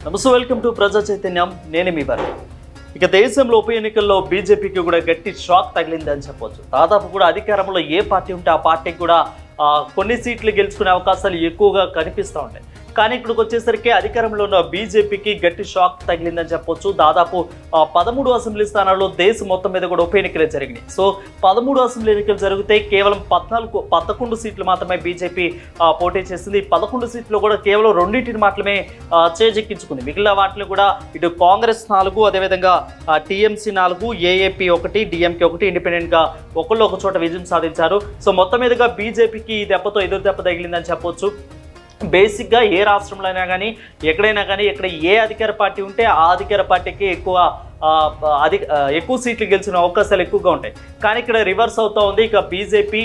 నమస్తే welcome to ప్రజా చైతన్యం నేను మీ వారి ఇక దేశంలో ఉప ఎన్నికల్లో బీజేపీకి కూడా గట్టి షాక్ తగిలింది అని చెప్పొచ్చు దాదాపు కూడా అధికారంలో ఏ పార్టీ ఉంటే ఆ పార్టీకి కూడా ఆ, కొన్ని సీట్లు గెలుచుకునే అవకాశాలు ఎక్కువగా కనిపిస్తూ ఉంటాయి కానీ ఇక్కడికి వచ్చేసరికి అధికారంలో ఉన్న బీజేపీకి గట్టి షాక్ తగిలిందని చెప్పొచ్చు దాదాపు ఆ, పదమూడు అసెంబ్లీ స్థానాల్లో దేశం మొత్తం మీద కూడా ఉప ఎన్నికలు జరిగినాయి సో పదమూడు అసెంబ్లీ ఎన్నికలు జరిగితే కేవలం పద్నాలుగు పదకొండు సీట్లు మాత్రమే బీజేపీ ఆ, పోటీ చేసింది ఈ పదకొండు సీట్లు కూడా కేవలం రెండింటిని మాత్రమే ఆ, చేజెక్కించుకుంది మిగిలిన వాటిని కూడా ఇటు కాంగ్రెస్ నాలుగు అదేవిధంగా టీఎంసీ నాలుగు ఏఏపీ ఒకటి డిఎంకే ఒకటి ఇండిపెండెంట్గా ఒకళ్ళు ఒక చోట విజయం సాధించారు సో మొత్తం మీదుగా బీజేపీకి ఈ దెబ్బతో ఎదురు దెబ్బ తగిలిందని చెప్పొచ్చు బేసిక్గా ఏ రాష్ట్రంలో అయినా కానీ ఎక్కడైనా కానీ ఇక్కడ ఏ అధికార పార్టీ ఉంటే ఆ అధికార పార్టీకి ఎక్కువ ఆ, అధిక ఆ, ఎక్కువ సీట్లు గెలిచిన అవకాశాలు ఎక్కువగా ఉంటాయి కానీ ఇక్కడ రివర్స్ అవుతా ఉంది ఇక బీజేపీ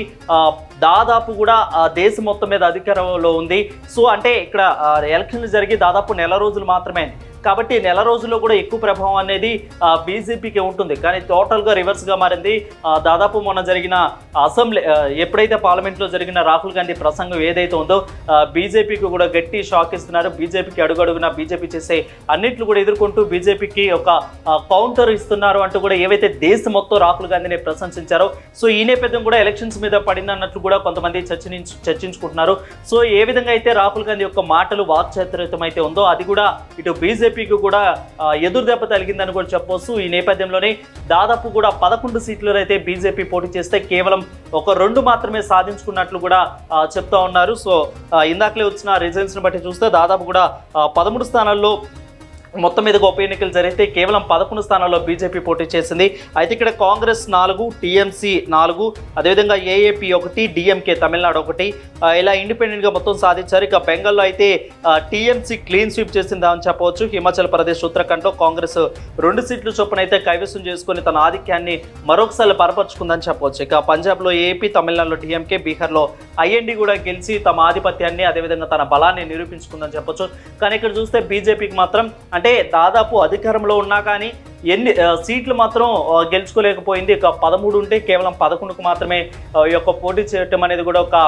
దాదాపు కూడా ఆ, దేశం మొత్తం మీద అధికారంలో ఉంది సో అంటే ఇక్కడ ఆ, ఎలక్షన్లు జరిగి దాదాపు నెల రోజులు మాత్రమే అయింది. కాబట్టి నెల రోజుల్లో కూడా ఎక్కువ ప్రభావం అనేది ఆ, బీజేపీకి ఉంటుంది కానీ టోటల్గా రివర్స్గా మారింది ఆ, దాదాపు మొన్న జరిగిన అసెంబ్లీ ఆ, ఎప్పుడైతే పార్లమెంట్లో జరిగిన రాహుల్ గాంధీ ప్రసంగం ఏదైతే ఉందో ఆ, బీజేపీకి కూడా గట్టి షాక్ ఇస్తున్నారు బీజేపీకి అడుగడుగునా బీజేపీ చేసే అన్నిట్లు కూడా ఎదుర్కొంటూ బీజేపీకి ఒక ఆ, కౌంటర్ ఇస్తున్నారు అంటూ కూడా ఏవైతే దేశం మొత్తం రాహుల్ గాంధీని ప్రశంసించారో సో ఈ నేపథ్యం కూడా ఎలక్షన్స్ మీద పడిందన్నట్లు కూడా కొంతమంది చర్చించు చర్చించుకుంటున్నారు సో ఏ విధంగా అయితే రాహుల్ గాంధీ యొక్క మాటలు వాక్చాతుర్యతం అయితే ఉందో అది కూడా ఇటు బీజేపీకి కూడా ఆ, ఎదురు దెబ్బ తగిలిందని కూడా చెప్పొచ్చు ఈ నేపథ్యంలోనే దాదాపు కూడా పదకొండు సీట్లు అయితే బీజేపీ పోటీ చేస్తే కేవలం ఒక రెండు మాత్రమే సాధించుకున్నట్లు కూడా ఆ, చెప్తా ఉన్నారు సో ఆ, ఇందాకలే వచ్చిన రిజల్ట్స్ని బట్టి చూస్తే దాదాపు కూడా ఆ, పదమూడు స్థానాల్లో మొత్తం మీద ఉప ఎన్నికలు జరిగితే కేవలం పదకొండు స్థానాల్లో బీజేపీ పోటీ చేసింది అయితే ఇక్కడ కాంగ్రెస్ నాలుగు టీఎంసీ నాలుగు అదేవిధంగా ఏఏపీ ఒకటి డిఎంకే తమిళనాడు ఒకటి ఆ, ఇలా ఇండిపెండెంట్గా మొత్తం సాధించారు ఇక బెంగాల్లో అయితే టీఎంసీ క్లీన్ స్వీప్ చేసిందా అని చెప్పవచ్చు హిమాచల్ ప్రదేశ్ ఉత్తరాఖండ్లో కాంగ్రెస్ రెండు సీట్లు చొప్పున అయితే కైవసం చేసుకొని తన ఆధిక్యాన్ని మరొకసారి బలపరుచుకుందని చెప్పవచ్చు ఇక పంజాబ్లో ఏపీ తమిళనాడులో డిఎంకే బీహార్లో ఐఎన్డీ కూడా గెలిచి తమ ఆధిపత్యాన్ని అదేవిధంగా తన బలాన్ని నిరూపించుకుందని చెప్పొచ్చు కానీ ఇక్కడ చూస్తే బీజేపీకి మాత్రం అంటే దాదాపు అధికారంలో ఉన్నా కానీ ఎన్ని ఆ, సీట్లు మాత్రం ఆ, గెలుచుకోలేకపోయింది ఇక పదమూడు ఉంటే కేవలం పదకొండుకు మాత్రమే ఆ, ఈ యొక్క పోటీ చేయటం అనేది కూడా ఒక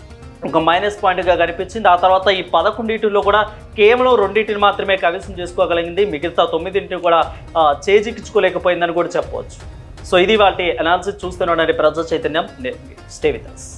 ఒక మైనస్ పాయింట్గా కనిపించింది ఆ తర్వాత ఈ పదకొండింటిలో కూడా కేవలం రెండింటిని మాత్రమే కవిసం చేసుకోగలిగింది మిగతా తొమ్మిదింటిని కూడా ఆ, చేజిక్కించుకోలేకపోయిందని కూడా చెప్పవచ్చు సో ఇది వాటి అనాలిసిస్ చూస్తున్నాడు ప్రజా చైతన్యం స్టే విత్ us